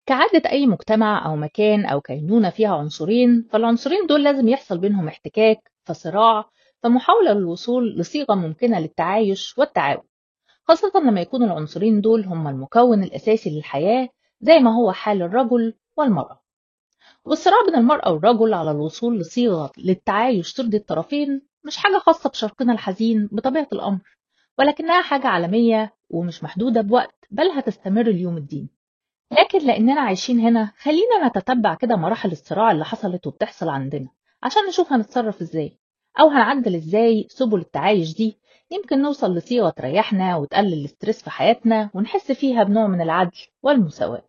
كعادة أي مجتمع أو مكان أو كينونة فيها عنصرين فالعنصرين دول لازم يحصل بينهم احتكاك فصراع فمحاولة للوصول لصيغة ممكنة للتعايش والتعاون خاصة لما يكون العنصرين دول هم المكون الأساسي للحياة زي ما هو حال الرجل والمرأة والصراع بين المرأة والرجل على الوصول لصيغة للتعايش ترضي الطرفين مش حاجة خاصة بشرقنا الحزين بطبيعة الأمر ولكنها حاجة عالمية ومش محدودة بوقت بل هتستمر اليوم الدين لكن لأننا عايشين هنا خلينا نتتبع كده مراحل الصراع اللي حصلت وبتحصل عندنا عشان نشوف هنتصرف ازاي أو هنعدل ازاي سبل التعايش دي يمكن نوصل لصيغة تريحنا وتقلل الاسترس في حياتنا ونحس فيها بنوع من العدل والمساواة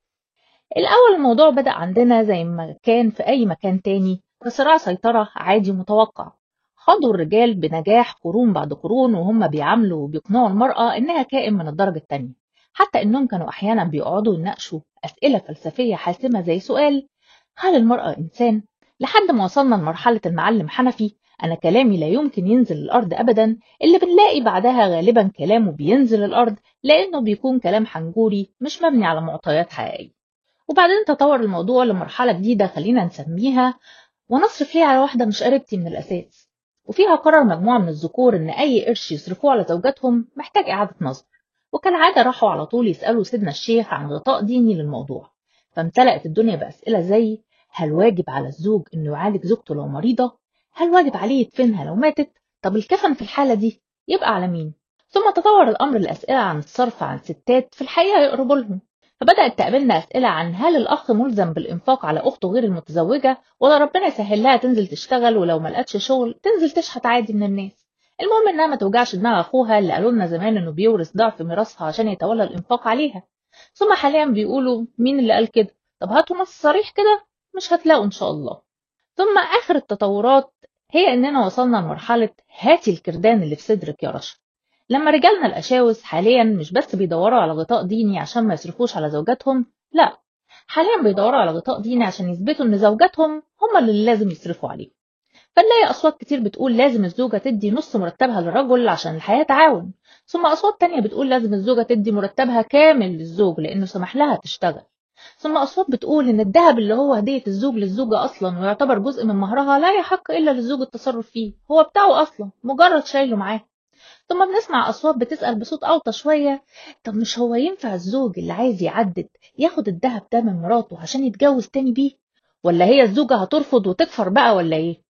الأول الموضوع بدأ عندنا زي ما كان في أي مكان تاني كصراع سيطرة عادي متوقع خاضوا الرجال بنجاح قرون بعد قرون وهم بيعاملوا وبيقنعوا المرأة إنها كائن من الدرجة التانية حتى إنهم كانوا أحيانا بيقعدوا يناقشوا أسئلة فلسفية حاسمة زي سؤال هل المرأة إنسان؟ لحد ما وصلنا لمرحلة المعلم حنفي أنا كلامي لا يمكن ينزل الأرض أبدا اللي بنلاقي بعدها غالبا كلامه بينزل الأرض لأنه بيكون كلام حنجوري مش مبني على معطيات حقيقية وبعدين تطور الموضوع لمرحلة جديدة خلينا نسميها ونصرف ليه على واحدة مش قريبتي من الأساس وفيها قرر مجموعة من الذكور إن أي قرش يصرفوه على زوجاتهم محتاج إعادة نظر وكالعادة راحوا على طول يسألوا سيدنا الشيخ عن غطاء ديني للموضوع فامتلأت الدنيا بأسئلة زي هل واجب على الزوج إنه يعالج زوجته لو مريضة؟ هل واجب عليه يدفنها لو ماتت؟ طب الكفن في الحالة دي يبقى على مين؟ ثم تطور الأمر لأسئلة عن الصرف عن ستات في الحقيقة يقربوا لهم فبدأت تقابلنا أسئلة عن هل الأخ ملزم بالإنفاق على أخته غير المتزوجة ولا ربنا يسهل لها تنزل تشتغل ولو ما لقتش شغل تنزل تشحت عادي من الناس المهم إنها ما توجعش دماغ أخوها اللي قالوا لنا زمان إنه بيورث ضعف ميراثها عشان يتولى الإنفاق عليها ثم حاليا بيقولوا مين اللي قال كده طب هاتوا نص صريح كده مش هتلاقوا إن شاء الله ثم آخر التطورات هي إننا وصلنا لمرحلة هاتي الكردان اللي في صدرك يا رشا لما رجالنا الأشاوس حاليا مش بس بيدوروا على غطاء ديني عشان ما يصرفوش على زوجاتهم لا حاليا بيدوروا على غطاء ديني عشان يثبتوا إن زوجاتهم هم اللي لازم يصرفوا عليهم فنلاقي أصوات كتير بتقول لازم الزوجة تدي نص مرتبها للرجل عشان الحياة تعاون ثم أصوات تانية بتقول لازم الزوجة تدي مرتبها كامل للزوج لأنه سمح لها تشتغل ثم أصوات بتقول إن الذهب اللي هو هدية الزوج للزوجة أصلا ويعتبر جزء من مهرها لا يحق إلا للزوج التصرف فيه هو بتاعه أصلا مجرد شايله معاه ثم بنسمع أصوات بتسأل بصوت أوطى شوية طب مش هو ينفع الزوج اللي عايز يعدد ياخد الذهب ده من مراته عشان يتجوز تاني بيه ولا هي الزوجة هترفض وتكفر بقى ولا إيه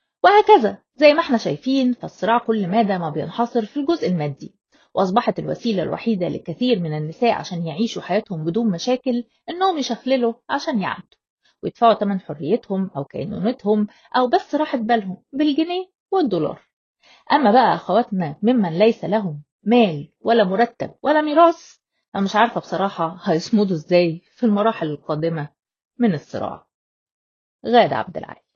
وهكذا زي ما احنا شايفين فالصراع كل مادة ما بينحصر في الجزء المادي وأصبحت الوسيلة الوحيدة لكثير من النساء عشان يعيشوا حياتهم بدون مشاكل إنهم يشخللوا عشان يعدوا ويدفعوا ثمن حريتهم أو كينونتهم أو بس راحة بالهم بالجنيه والدولار أما بقى أخواتنا ممن ليس لهم مال ولا مرتب ولا ميراث أنا مش عارفة بصراحة هيصمدوا إزاي في المراحل القادمة من الصراع غادة عبد العال